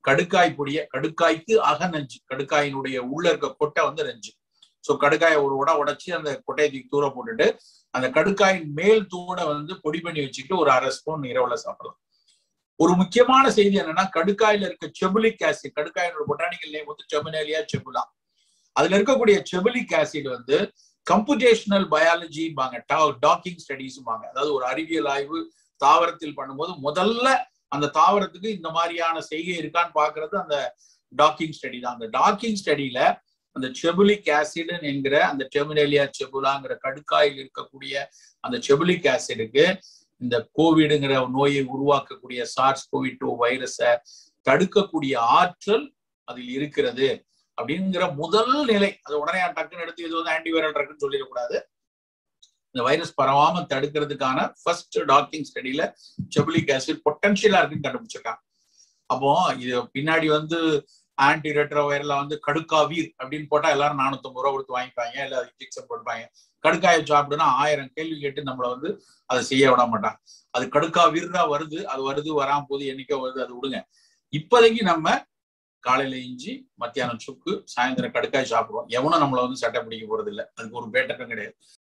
கடுக்காய் பொடிய கடுக்காய்க்கு அக நஞ்சு கடுக்காயினுடைய உள்ள இருக்க கொட்டை வந்து நஞ்சு சோ கடுக்காயை ஒரு உட உடைச்சு அந்த கொட்டையை தூக்கி தூர போட்டுட்டு அந்த கடுக்காயின் மேல் தூணை வந்து பொடி பண்ணி வச்சுட்டு ஒரு அரை ஸ்பூன் இரவுல சாப்பிடலாம் ஒரு முக்கியமான செய்தி என்னன்னா கடுக்காயில இருக்க செபுலிக் ஆசிட் கடுக்காயினோட பொட்டானிக்கல் நேம் வந்து செமினேலியா செபுலா அதுல இருக்கக்கூடிய செபுலிக் ஆசிட் வந்து கம்ப்யூட்டேஷனல் பயாலஜிபாங்க டாக்கிங் ஸ்டடிஸ்பாங்க அதாவது ஒரு அறிவியல் ஆய்வு தாவரத்தில் பண்ணும்போது முதல்ல அந்த தாவரத்துக்கு இந்த மாதிரியான செய்கை இருக்கான்னு பாக்குறது அந்த டாக்கிங் ஸ்டடி தான் அந்த டாக்கிங் ஸ்டடியில அந்த செபுலிக் ஆசிட் என்கிற அந்த டெமினேலியா செபுலாங்கிற கடுக்காயில் இருக்கக்கூடிய அந்த செபுலிக் ஆசிடுக்கு இந்த கோவிடுங்கிற நோயை உருவாக்கக்கூடிய சார்ஸ் கோவிட் டூ வைரஸை தடுக்கக்கூடிய ஆற்றல் அதில் இருக்கிறது அப்படிங்கிற முதல் நிலை அது உடனே டக்குன்னு எடுத்து இது வந்து ஆன்டிவைரல் ட்ரக்னு சொல்லிடக்கூடாது இந்த வைரஸ் பரவாம தடுக்கிறதுக்கான ஃபர்ஸ்ட் டாக்கிங் ஸ்டடியில செபுலிக் ஆசிட் பொட்டன்ஷியலா இருக்குன்னு கண்டுபிடிச்சிருக்காங்க அப்போ இது பின்னாடி வந்து ஆன்டி ரெட்ரோவைரல வந்து கடுக்காவீர் அப்படின்னு போட்டா எல்லாரும் நானூத்தம்பது ரூபா கொடுத்து வாங்கிப்பாங்க இல்ல இன்ஜெக்ஷன் போட்டுப்பாங்க கடுக்காயை சாப்பிடுனா ஆயிரம் கேள்வி கேட்டு நம்மள வந்து அதை செய்ய விட மாட்டாங்க அது கடுக்காவீர்னா வருது அது வருது வராம போது என்னைக்கோ வருது அது விடுங்க இப்போதைக்கு நம்ம காலையில இஞ்சி மத்தியானம் சுக்கு சாயந்தரம் கடுக்காய் சாப்பிடுவோம் எவனும் நம்மள வந்து சட்டை பிடிக்க போறது இல்லை அதுக்கு ஒரு பேட்டக்கம் கிடையாது